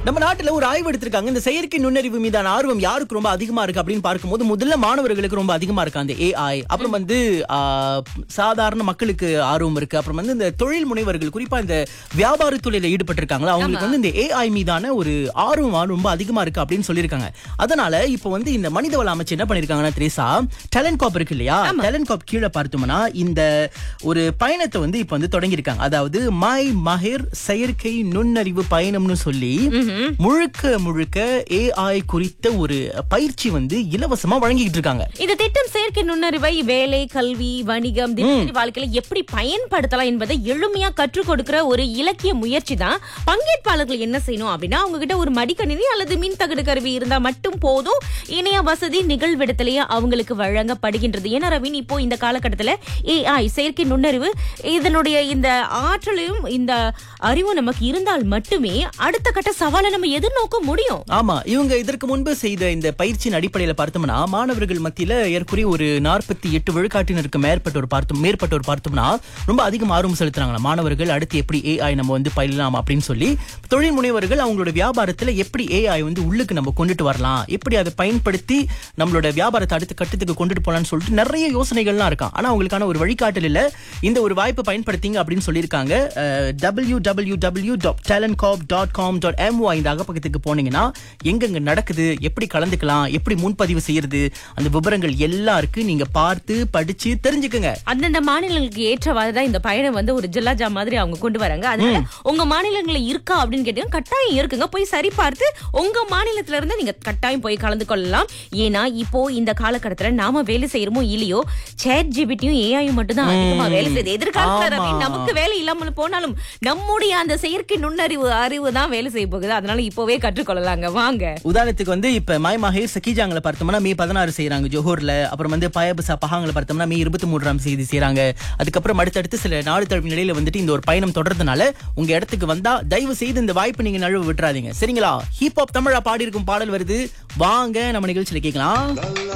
நம்ம நாட்டுல ஒரு ஆய்வு எடுத்திருக்காங்க இந்த செயற்கை நுண்ணறிவு மீதான ஆர்வம் யாருக்கு ரொம்ப அதிகமா இருக்கு அப்படின்னு பார்க்கும்போது முதல்ல மாணவர்களுக்கு ரொம்ப அதிகமா இருக்கு அந்த ஏஐ அப்புறம் வந்து ஆ, சாதாரண மக்களுக்கு ஆர்வம் இருக்கு அப்புறம் வந்து இந்த தொழில் முனைவர்கள் குறிப்பா இந்த வியாபார தொழில ஈடுபட்டிருக்காங்களா அவங்களுக்கு வந்து இந்த ஏஐ மீதான ஒரு ஆர்வம் ரொம்ப அதிகமா இருக்கு அப்படின்னு சொல்லியிருக்காங்க அதனால இப்போ வந்து இந்த மனிதவள அமைச்சு என்ன பண்ணிருக்காங்கன்னா திரேசா டேலண்ட் காப் இருக்கு இல்லையா டேலண்ட் காப் கீழே பார்த்தோம்னா இந்த ஒரு பயணத்தை வந்து இப்போ வந்து தொடங்கியிருக்காங்க அதாவது மை மஹிர் செயற்கை நுண்ணறிவு பயணம்னு சொல்லி முழுக்க முழுக்க ஏஐ குறித்த ஒரு பயிற்சி வந்து இலவசமா வழங்கிட்டு இருக்காங்க இந்த திட்டம் செயற்கை நுண்ணறிவை வேலை கல்வி வணிகம் தினசரி வாழ்க்கையில எப்படி பயன்படுத்தலாம் என்பதை எளிமையா கற்றுக் கொடுக்கிற ஒரு இலக்கிய முயற்சி தான் பங்கேற்பாளர்கள் என்ன செய்யணும் அப்படின்னா அவங்க கிட்ட ஒரு மடிக்கணினி அல்லது மின் தகடு கருவி இருந்தா மட்டும் போதும் இணைய வசதி நிகழ்விடத்திலேயே அவங்களுக்கு வழங்கப்படுகின்றது ஏன்னா ரவீன் இப்போ இந்த காலகட்டத்துல ஏஐ செயற்கை நுண்ணறிவு இதனுடைய இந்த ஆற்றலையும் இந்த அறிவும் நமக்கு இருந்தால் மட்டுமே அடுத்த கட்ட சவாலை நம்ம எதிர்நோக்க முடியும் ஆமா இவங்க இதற்கு முன்பு செய்த இந்த பயிற்சியின் அடிப்படையில பார்த்தோம்னா மாணவர்கள் மத்தியில ஏற்குறைய ஒரு நாற்பத்தி எட்டு விழுக்காட்டினருக்கு மேற்பட்டோர் பார்த்தோம் மேற்பட்டோர் பார்த்தோம்னா ரொம்ப அதிகம் ஆர்வம் செலுத்துறாங்களா மாணவர்கள் அடுத்து எப்படி ஏஐ நம்ம வந்து பயிலலாம் அப்படின்னு சொல்லி தொழில் முனைவர்கள் அவங்களோட வியாபாரத்துல எப்படி ஏஐ வந்து உள்ளுக்கு நம்ம கொண்டுட்டு வரலாம் எப்படி அதை பயன்படுத்தி நம்மளோட வியாபாரத்தை அடுத்த கட்டத்துக்கு கொண்டுட்டு போலாம்னு சொல்லிட்டு நிறைய யோசனைகள்லாம் இருக்கான் ஆனா அவங்களுக்கான ஒரு வழிகாட்டல் இல்ல இந்த ஒரு வாய்ப்பை பயன்படுத்திங்க அப்படின்னு சொல்லியிருக்காங்க W W W dot talent corp dot com dot MY இந்த அகப்பக்கத்துக்கு போனீங்கன்னா எங்கெங்க நடக்குது எப்படி கலந்துக்கலாம் எப்படி முன்பதிவு செய்யறது அந்த விவரங்கள் எல்லாம் இருக்கு நீங்க பார்த்து படிச்சு தெரிஞ்சுக்குங்க அந்தந்த மாநிலங்களுக்கு ஏற்றவாறு தான் இந்த பயணம் வந்து ஒரு ஜில்லாஜா மாதிரி அவங்க கொண்டு வராங்க அதனால உங்க மாநிலங்கள்ல இருக்கா அப்படின்னு கேட்டீங்கன்னா கட்டாயம் இருக்குங்க போய் சரி பார்த்து உங்க மாநிலத்துல இருந்து நீங்க கட்டாயம் போய் கலந்து கொள்ளலாம் ஏன்னா இப்போ இந்த காலகட்டத்துல நாம வேலை செய்யறோமோ இல்லையோ சேட் ஜிபிட்டியும் ஏஐயும் மட்டும் தான் அதிகமா வேலை செய்யுது எதிர்காலத்துல ஆமா. ரவி, நமக்கு வேலை இல்லாமல் போனாலும் நம்முடைய அந்த செயற்கை நுண்ணறிவு அறிவு தான் வேலை செய்ய போகுது அதனால இப்போவே கற்றுக்கொள்ளலாங்க வாங்க உதாரணத்துக்கு வந்து இப்ப மாய் மகேர் சக்கிஜாங்களை பார்த்தோம்னா மே பதினாறு செய்யறாங்க ஜோஹர்ல அப்புறம் வந்து பயபசா பஹாங்களை பார்த்தோம்னா மே இருபத்தி மூன்றாம் செய்தி செய்யறாங்க அதுக்கப்புறம் அடுத்தடுத்து சில நாடு தழுவிய நிலையில வந்துட்டு இந்த ஒரு பயணம் தொடர்றதுனால உங்க இடத்துக்கு வந்தா தயவு செய்து இந்த வாய்ப்பு நீங்க நழுவ விட்டுறாதீங்க சரிங்களா ஹிப் ஹாப் தமிழா பாடி இருக்கும் பாடல் வருது வாங்க நம்ம நிகழ்ச்சியில கேட்கலாம்